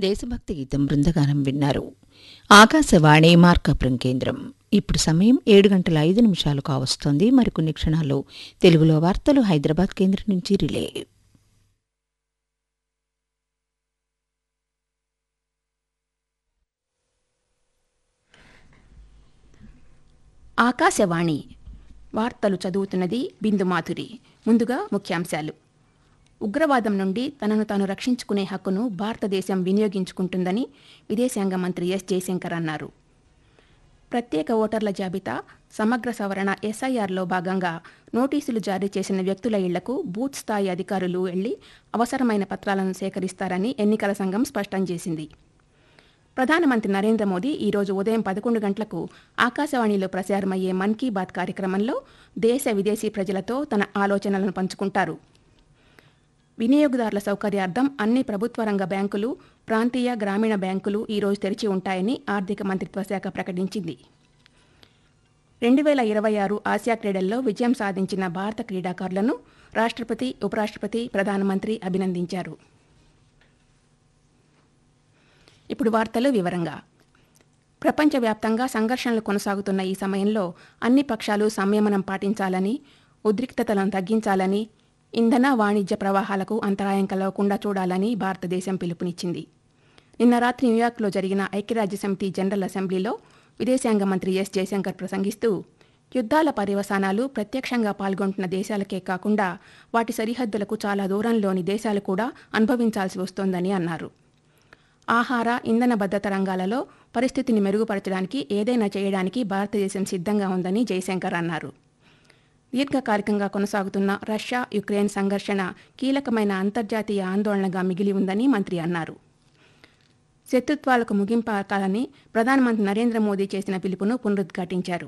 దేశభక్తి గీతం బృందగానం విన్నారు ఆకాశవాణి మార్కాపురం కేంద్రం ఇప్పుడు సమయం ఏడు గంటల ఐదు నిమిషాలు కావస్తోంది మరికొన్ని క్షణాల్లో తెలుగులో వార్తలు హైదరాబాద్ కేంద్రం నుంచి రిలే ఆకాశవాణి వార్తలు చదువుతున్నది బిందు మాధురి ముందుగా ముఖ్యాంశాలు ఉగ్రవాదం నుండి తనను తాను రక్షించుకునే హక్కును భారతదేశం వినియోగించుకుంటుందని విదేశాంగ మంత్రి ఎస్ జయశంకర్ అన్నారు ప్రత్యేక ఓటర్ల జాబితా సమగ్ర సవరణ ఎస్ఐఆర్లో భాగంగా నోటీసులు జారీ చేసిన వ్యక్తుల ఇళ్లకు బూత్ స్థాయి అధికారులు వెళ్లి అవసరమైన పత్రాలను సేకరిస్తారని ఎన్నికల సంఘం స్పష్టం చేసింది ప్రధానమంత్రి నరేంద్ర మోదీ ఈరోజు ఉదయం పదకొండు గంటలకు ఆకాశవాణిలో ప్రసారమయ్యే మన్ కీ బాత్ కార్యక్రమంలో దేశ విదేశీ ప్రజలతో తన ఆలోచనలను పంచుకుంటారు వినియోగదారుల సౌకర్యార్థం అన్ని ప్రభుత్వ రంగ బ్యాంకులు ప్రాంతీయ గ్రామీణ బ్యాంకులు ఈరోజు తెరిచి ఉంటాయని ఆర్థిక మంత్రిత్వ శాఖ ప్రకటించింది రెండు వేల ఇరవై ఆరు ఆసియా క్రీడల్లో విజయం సాధించిన భారత క్రీడాకారులను రాష్ట్రపతి ఉపరాష్ట్రపతి ప్రధానమంత్రి అభినందించారు ఇప్పుడు వార్తలు వివరంగా ప్రపంచవ్యాప్తంగా సంఘర్షణలు కొనసాగుతున్న ఈ సమయంలో అన్ని పక్షాలు సంయమనం పాటించాలని ఉద్రిక్తతలను తగ్గించాలని ఇంధన వాణిజ్య ప్రవాహాలకు అంతరాయం కలగకుండా చూడాలని భారతదేశం పిలుపునిచ్చింది నిన్న రాత్రి న్యూయార్క్లో జరిగిన ఐక్యరాజ్య సమితి జనరల్ అసెంబ్లీలో విదేశాంగ మంత్రి ఎస్ జయశంకర్ ప్రసంగిస్తూ యుద్ధాల పర్యవసానాలు ప్రత్యక్షంగా పాల్గొంటున్న దేశాలకే కాకుండా వాటి సరిహద్దులకు చాలా దూరంలోని దేశాలు కూడా అనుభవించాల్సి వస్తోందని అన్నారు ఆహార ఇంధన భద్రత రంగాలలో పరిస్థితిని మెరుగుపరచడానికి ఏదైనా చేయడానికి భారతదేశం సిద్ధంగా ఉందని జయశంకర్ అన్నారు దీర్ఘకాలికంగా కొనసాగుతున్న రష్యా యుక్రెయిన్ సంఘర్షణ కీలకమైన అంతర్జాతీయ ఆందోళనగా మిగిలి ఉందని మంత్రి అన్నారు శత్రుత్వాలకు ముగింపాకాలని ప్రధానమంత్రి నరేంద్ర మోదీ చేసిన పిలుపును పునరుద్ఘాటించారు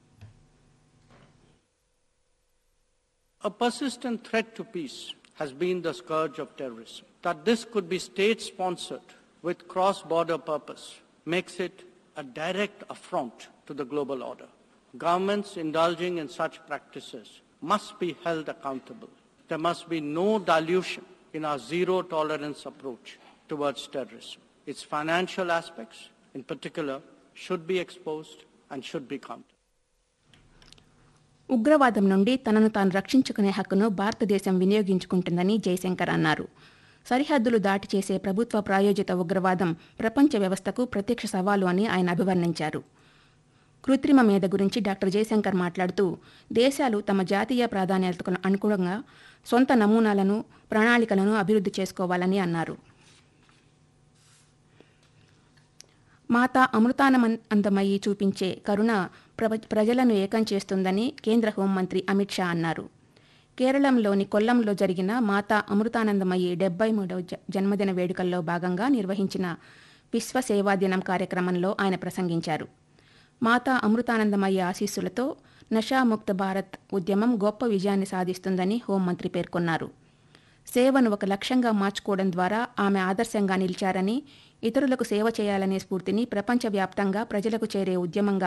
A persistent threat to peace has been the scourge of terrorism. That this could be state sponsored with cross border purpose makes it a direct affront to the global order. Governments indulging in such practices must be held accountable. There must be no dilution in our zero tolerance approach towards terrorism. Its financial aspects, in particular, should be exposed and should be countered. ఉగ్రవాదం నుండి తనను తాను రక్షించుకునే హక్కును భారతదేశం వినియోగించుకుంటుందని జయశంకర్ అన్నారు సరిహద్దులు దాటి చేసే ప్రభుత్వ ప్రాయోజిత ఉగ్రవాదం ప్రపంచ వ్యవస్థకు ప్రత్యక్ష సవాలు అని ఆయన అభివర్ణించారు కృత్రిమ మేధ గురించి డాక్టర్ జయశంకర్ మాట్లాడుతూ దేశాలు తమ జాతీయ ప్రాధాన్యతకు అనుగుణంగా సొంత నమూనాలను ప్రణాళికలను అభివృద్ధి చేసుకోవాలని అన్నారు మాతా అమృతానందమయ్యి చూపించే కరుణ ప్ర- ప్రజలను ఏకం చేస్తుందని కేంద్ర హోంమంత్రి అమిత్ షా అన్నారు కేరళంలోని కొల్లంలో జరిగిన మాతా అమృతానందమయ్యి డెబ్బై మూడవ జ- జన్మదిన వేడుకల్లో భాగంగా నిర్వహించిన విశ్వ సేవా దినం కార్యక్రమంలో ఆయన ప్రసంగించారు మాతా అమృతానందమయ్య ఆశీస్సులతో నషాముక్త భారత్ ఉద్యమం గొప్ప విజయాన్ని సాధిస్తుందని హోంమంత్రి పేర్కొన్నారు సేవను ఒక లక్ష్యంగా మార్చుకోవడం ద్వారా ఆమె ఆదర్శంగా నిలిచారని ఇతరులకు సేవ చేయాలనే స్ఫూర్తిని ప్రపంచవ్యాప్తంగా ప్రజలకు చేరే ఉద్యమంగా